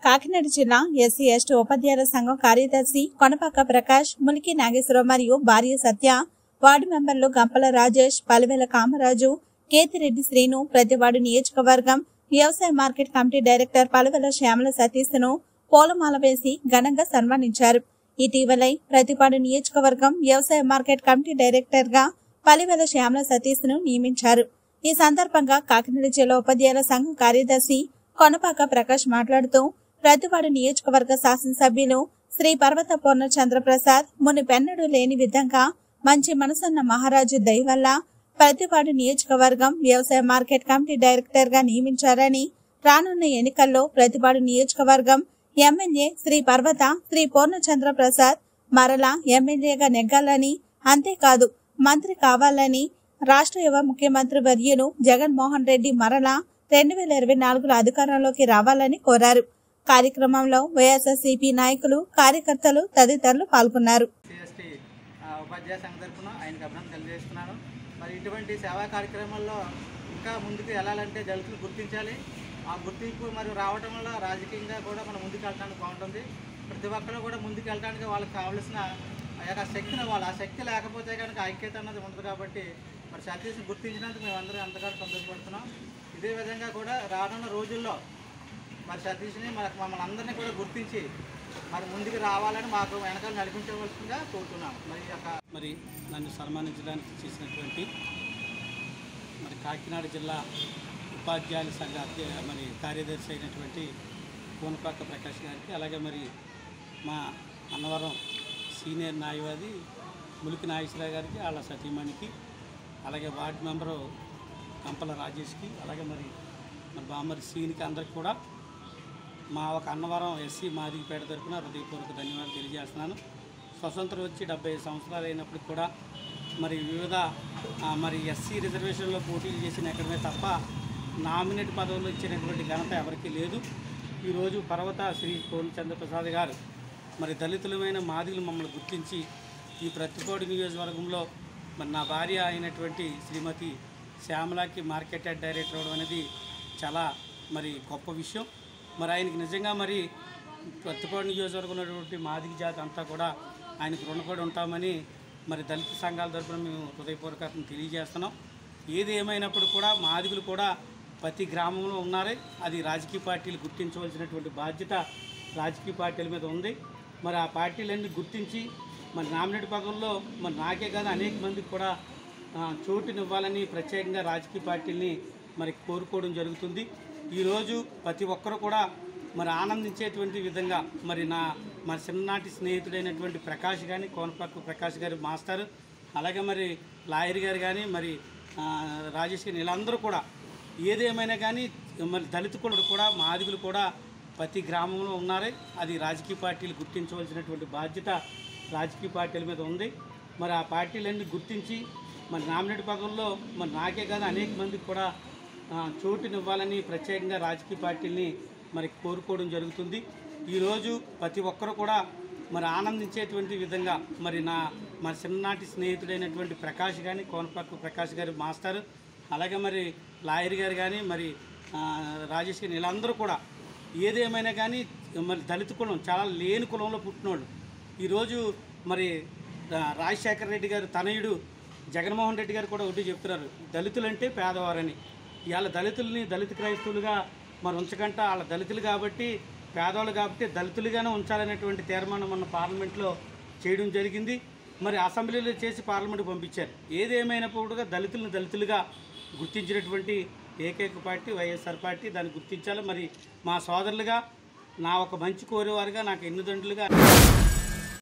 కాకినాడ జిల్లా SC ST ఉపాధ్యాయుల సంఘం కార్యదర్శి కొనపాక ప్రకాష్ ములికి నాగేశ్వరరావు మరియు భార్య సత్య వార్డు మెంబర్లు గంపల రాజేష్ పలివెల కామరాజు కేతిరెడ్డి శ్రీను ప్రతివాడు నియోజకవర్గం వ్యవసాయ market committee director Paluvela Shyamala సతీష్ను పూలమాల వేసి ఘనంగా సన్మానించారు ఇటీవలై ప్రతిపాడు నియోజకవర్గం వ్యవసాయ మార్కెట్ కమిటీ డైరెక్టర్ గా పలివెల శ్యామల సతీష్ ను నియమించారు ఈ సందర్భంగా కాకినాడ జిల్లా ఉపాధ్యాయుల సంఘం కార్యదర్శి కొనపాక ప్రకాష్ మాట్లాడుతూ ప్రతివాడు నియోజకవర్గ శాసనసభ్యులు శ్రీ పర్వత పూర్ణచంద్ర ప్రసాద్ ముని పెన్నడు లేని విధంగా మంచి మనసున్న మహారాజు దయ వల్ల ప్రతిపాడు నియోజకవర్గం వ్యవసాయ మార్కెట్ కమిటీ డైరెక్టర్ గా నియమించారని రానున్న ఎన్నికల్లో ప్రతిపాడు నియోజకవర్గం ఎమ్మెల్యే శ్రీ పర్వత శ్రీ పూర్ణచంద్ర ప్రసాద్ మరలా ఎమ్మెల్యేగా నెగ్గాలని అంతేకాదు మంత్రి కావాలని రాష్ట్ర యువ ముఖ్యమంత్రి వర్యులు జగన్మోహన్ రెడ్డి మరలా రెండు వేల ఇరవై నాలుగులో అధికారంలోకి రావాలని కోరారు కార్యక్రమంలో వైఎస్ఆర్సీపీ నాయకులు కార్యకర్తలు తదితరులు పాల్గొన్నారు సిఎస్టీ ఉపాధ్యాయ సంఘ తరఫున ఆయనకు అభినందన తెలియజేస్తున్నాను మరి ఇటువంటి సేవా కార్యక్రమాల్లో ఇంకా ముందుకు వెళ్ళాలంటే దళితులు గుర్తించాలి ఆ గుర్తింపు మరి రావడం వల్ల రాజకీయంగా కూడా మనం ముందుకు వెళ్ళడానికి బాగుంటుంది ప్రతి ఒక్కరు కూడా ముందుకు వెళ్ళడానికి వాళ్ళకి కావాల్సిన ఆ యొక్క శక్తిని వాళ్ళు ఆ శక్తి లేకపోతే కనుక ఐక్యత అన్నది ఉండదు కాబట్టి మరి సతీష్ని గుర్తించినందుకు మేము అందరం ఎంతగానో సంతోషపడుతున్నాం ఇదే విధంగా కూడా రానున్న రోజుల్లో మరి సతీష్ని మనకు మమ్మల్ని అందరినీ కూడా గుర్తించి మరి ముందుకు రావాలని మాకు వెనకాల నడిపించవలసిందిగా కోరుతున్నాం మరి ఈ యొక్క మరి నన్ను సన్మానించడానికి చేసినటువంటి మరి కాకినాడ జిల్లా ఉపాధ్యాయుల సంఘ అధ్య మరి కార్యదర్శి అయినటువంటి కోనపాక ప్రకాష్ గారికి అలాగే మరి మా అన్నవరం సీనియర్ న్యాయవాది ములికి నాగేశ్వరరావు గారికి వాళ్ళ సతీమణికి అలాగే వార్డు మెంబరు కంపల రాజేష్కి అలాగే మరి మరి బామ్మరి సీనికి అందరికి కూడా మా ఒక అన్నవరం ఎస్సీ మాదిగపేట తరపున హృదయపూర్వక ధన్యవాదాలు తెలియజేస్తున్నాను స్వతంత్రం వచ్చి డెబ్బై సంవత్సరాలు అయినప్పటికి కూడా మరి వివిధ ఆ, మరి ఎస్సీ రిజర్వేషన్లో పోటీలు చేసిన ఎక్కడమే తప్ప నామినేట్ పదవులు ఇచ్చినటువంటి ఘనత ఎవరికీ లేదు ఈరోజు పర్వత శ్రీ పూర్ణచంద్ర ప్రసాద్ గారు మరి దళితులమైన మాదిగలు మమ్మల్ని గుర్తించి ఈ ప్రతికోడి నియోజకవర్గంలో మరి నా భార్య అయినటువంటి శ్రీమతి శ్యామలాకి మార్కెట్ యార్డ్ డైరెక్టర్ అవడం అనేది చాలా మరి గొప్ప విషయం మరి ఆయనకి నిజంగా మరి ప్రతిపాడు నియోజకవర్గంలో ఉన్నటువంటి మాదిగ జాతి అంతా కూడా ఆయనకు రుణపడి ఉంటామని మరి దళిత సంఘాల తరపున మేము హృదయపూర్వకంగా తెలియజేస్తున్నాం ఏది ఏమైనప్పుడు కూడా మాదిగులు కూడా ప్రతి గ్రామంలో ఉన్నారే అది రాజకీయ పార్టీలు గుర్తించవలసినటువంటి బాధ్యత రాజకీయ పార్టీల మీద ఉంది మరి ఆ పార్టీలన్నీ గుర్తించి మరి నామినేట్ పదవుల్లో మరి నాకే కాదు అనేక మందికి కూడా ఆ, చోటునివ్వాలని ప్రత్యేకంగా రాజకీయ పార్టీల్ని మరి కోరుకోవడం జరుగుతుంది ఈరోజు ప్రతి ఒక్కరు కూడా మరి ఆనందించేటువంటి విధంగా మరి నా మా చిన్ననాటి స్నేహితుడైనటువంటి ప్రకాష్ కానీ కోనపాకు ప్రకాష్ గారి మాస్టర్ అలాగే మరి లాయర్ గారు కానీ మరి ఆ, రాజేష్ గారు వీళ్ళందరూ కూడా ఏదేమైనా కానీ మరి దళిత కులం కూడా మాదిగులు కూడా ప్రతి గ్రామంలో ఉన్నారే అది రాజకీయ పార్టీలు గుర్తించవలసినటువంటి బాధ్యత రాజకీయ పార్టీల మీద ఉంది మరి ఆ పార్టీలన్నీ గుర్తించి మరి నామినేట్ పదవుల్లో మరి నాకే కాదు అనేక మందికి కూడా ఆ, చోటునివ్వాలని ప్రత్యేకంగా రాజకీయ పార్టీల్ని మరి కోరుకోవడం జరుగుతుంది ఈరోజు ప్రతి ఒక్కరు కూడా మరి ఆనందించేటువంటి విధంగా మరి నా మా చిన్ననాటి స్నేహితుడైనటువంటి ప్రకాష్ కానీ కోనపాకు ప్రకాష్ గారి మాస్టర్ అలాగే మరి లాయర్ గారు కానీ మరి ఆ, రాజేష్ గారు వీళ్ళందరూ కూడా ఏదేమైనా కానీ మరి దళిత కులం చాలా లేని కులంలో పుట్టినోళ్ళు ఈరోజు మరి ఆ, రాజశేఖర రెడ్డి గారు తనయుడు జగన్మోహన్ రెడ్డి గారు కూడా ఒకటి చెప్తున్నారు దళితులంటే పేదవారని ఇవాళ దళితుల్ని దళిత క్రైస్తవులుగా మరి ఉంచకంట వాళ్ళ దళితులు కాబట్టి పేదవాళ్ళు కాబట్టి దళితులుగానే ఉంచాలనేటువంటి తీర్మానం మన పార్లమెంట్లో చేయడం జరిగింది మరి అసెంబ్లీలో చేసి పార్లమెంట్కి పంపించారు ఏదేమైనప్పుడు కూడా దళితులను దళితులుగా గుర్తించినటువంటి ఏకైక పార్టీ వైఎస్ఆర్ పార్టీ దాన్ని గుర్తించాలి మరి మా సోదరులుగా నా ఒక మంచి కోరేవారుగా నాకు ఎన్నిదండ్రులుగా